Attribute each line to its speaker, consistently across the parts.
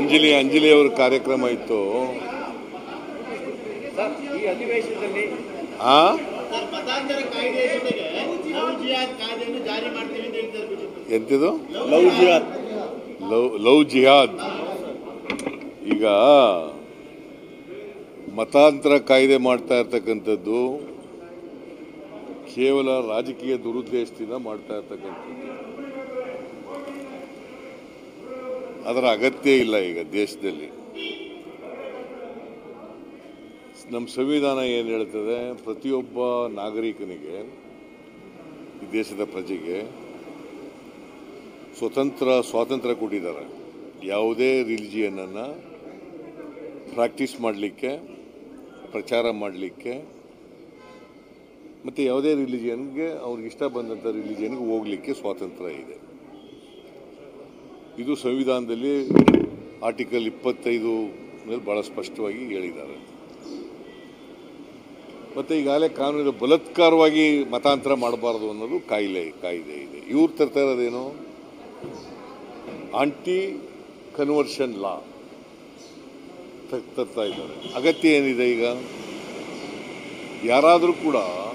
Speaker 1: ಅಂಜಲಿ ಅಂಜಲಿ ಅವ್ರ ಕಾರ್ಯಕ್ರಮ ಇತ್ತು
Speaker 2: ಸರ್ ಈ ಅಧಿವೇಶನದಲ್ಲಿ
Speaker 1: ಆ
Speaker 3: ಸರ್ ಮತಾಂತರ ಕಾಯ್ದೆ ಜೊತೆಗೆ ಲವ್ ಜಿಹಾದ್ ಕಾಯ್ದೆಯನ್ನು ಜಾರಿ ಮಾಡ್ತೀವಿ ಅಂತ ಹೇಳ್ತಾರೆ ಬಿಜೆಪಿ
Speaker 1: ಎಂತಿದು
Speaker 2: ಲವ್ ಜಿಹಾದ್
Speaker 1: ಲವ್ ಲವ್ ಜಿಹಾದ್ ಈಗ ಮತಾಂತರ ಕಾಯ್ದೆ ಮಾಡ್ತಾ ಇರ್ತಕ್ಕಂಥದ್ದು ಕೇವಲ ರಾಜಕೀಯ ದುರುದ್ದೇಶದಿಂದ ಮಾಡ್ತಾ ಇರ್ತಕ್ಕಂಥದ್ದು ಅದರ ಅಗತ್ಯ ಇಲ್ಲ ಈಗ ದೇಶದಲ್ಲಿ ನಮ್ಮ ಸಂವಿಧಾನ ಏನು ಹೇಳ್ತದೆ ಪ್ರತಿಯೊಬ್ಬ ನಾಗರಿಕನಿಗೆ ಈ ದೇಶದ ಪ್ರಜೆಗೆ ಸ್ವತಂತ್ರ ಸ್ವಾತಂತ್ರ್ಯ ಕೊಟ್ಟಿದ್ದಾರೆ ಯಾವುದೇ ರಿಲಿಜಿಯನನ್ನು ಪ್ರಾಕ್ಟೀಸ್ ಮಾಡಲಿಕ್ಕೆ ಪ್ರಚಾರ ಮಾಡಲಿಕ್ಕೆ ಮತ್ತು ಯಾವುದೇ ರಿಲಿಜಿಯನ್ಗೆ ಅವ್ರಿಗೆ ಇಷ್ಟ ಬಂದಂಥ ರಿಲಿಜಿಯನ್ಗೆ ಹೋಗಲಿಕ್ಕೆ ಸ್ವಾತಂತ್ರ್ಯ ಇದೆ ಇದು ಸಂವಿಧಾನದಲ್ಲಿ ಆರ್ಟಿಕಲ್ ಇಪ್ಪತ್ತೈದು ಮೇಲೆ ಭಾಳ ಸ್ಪಷ್ಟವಾಗಿ ಹೇಳಿದ್ದಾರೆ ಮತ್ತು ಈಗಾಗಲೇ ಕಾನೂನಿನ ಬಲಾತ್ಕಾರವಾಗಿ ಮತಾಂತರ ಮಾಡಬಾರ್ದು ಅನ್ನೋದು ಕಾಯಿಲೆ ಕಾಯ್ದೆ ಇದೆ ಇವ್ರು ತರ್ತಾ ಇರೋದೇನು ಆಂಟಿ ಕನ್ವರ್ಷನ್ ಲಾ ತರ್ತಾ ಇದ್ದಾರೆ ಅಗತ್ಯ ಏನಿದೆ ಈಗ ಯಾರಾದರೂ ಕೂಡ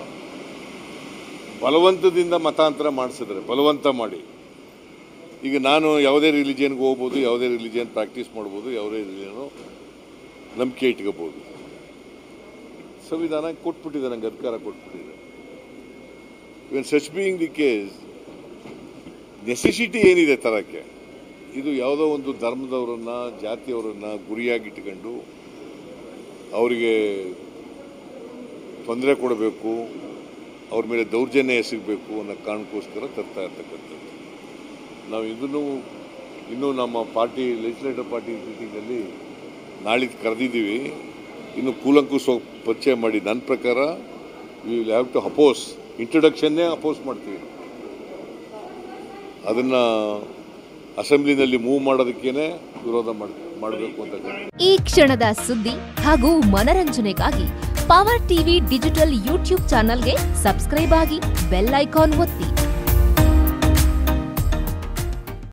Speaker 1: ಬಲವಂತದಿಂದ ಮತಾಂತರ ಮಾಡಿಸಿದ್ರೆ ಬಲವಂತ ಮಾಡಿ ಈಗ ನಾನು ಯಾವುದೇ ರಿಲಿಜಿಯನ್ಗೆ ಹೋಗ್ಬೋದು ಯಾವುದೇ ರಿಲಿಜಿಯನ್ ಪ್ರಾಕ್ಟೀಸ್ ಮಾಡ್ಬೋದು ಯಾವುದೇ ರಿಲಿಜನು ನಂಬಿಕೆ ಇಟ್ಕೋಬೋದು ಸಂವಿಧಾನ ಕೊಟ್ಬಿಟ್ಟಿದೆ ನಂಗೆ ಅಧಿಕಾರ ಕೊಟ್ಬಿಟ್ಟಿದೆ even such being the case necessity ಏನಿದೆ ತರಕ್ಕೆ ಇದು ಯಾವುದೋ ಒಂದು ಧರ್ಮದವರನ್ನ ಜಾತಿಯವರನ್ನ ಗುರಿಯಾಗಿಟ್ಕೊಂಡು ಅವರಿಗೆ ತೊಂದರೆ ಕೊಡಬೇಕು ಅವ್ರ ಮೇಲೆ ದೌರ್ಜನ್ಯ ಎಸಗಬೇಕು ಅನ್ನೋ ಕಾರಣಕ್ಕೋಸ್ಕರ ತರ್ತಾ ಇರ್ತಕ್ಕಂಥದ್ದು ನಾವು ಇದನ್ನು ಇನ್ನೂ ನಮ್ಮ ಪಾರ್ಟಿ ಲೆಜಿಸ್ಲೇಟಿವ್ ಪಾರ್ಟಿ ಮೀಟಿಂಗಲ್ಲಿ ನಾಳಿದ್ದು ಕರೆದಿದ್ದೀವಿ ಇನ್ನು ಕೂಲಂಕುಷವಾಗಿ ಪರಿಚಯ ಮಾಡಿ ನನ್ನ ಪ್ರಕಾರ we will have to oppose ಇಂಟ್ರೊಡಕ್ಷನ್ನೇ ಅಪೋಸ್ ಮಾಡ್ತೀವಿ ಅದನ್ನು ಅಸೆಂಬ್ಲಿನಲ್ಲಿ ಮೂವ್ ಮಾಡೋದಕ್ಕೇನೆ ವಿರೋಧ ಮಾಡ್ ಮಾಡಬೇಕು ಅಂತ
Speaker 4: ಈ ಕ್ಷಣದ ಸುದ್ದಿ ಹಾಗೂ ಮನರಂಜನೆಗಾಗಿ ಪವರ್ ಟಿವಿ ಡಿಜಿಟಲ್ ಯೂಟ್ಯೂಬ್ ಚಾನಲ್ಗೆ ಸಬ್ಸ್ಕ್ರೈಬ್ ಆಗಿ ಬೆಲ್ ಐಕಾನ್ ಒತ್ತಿ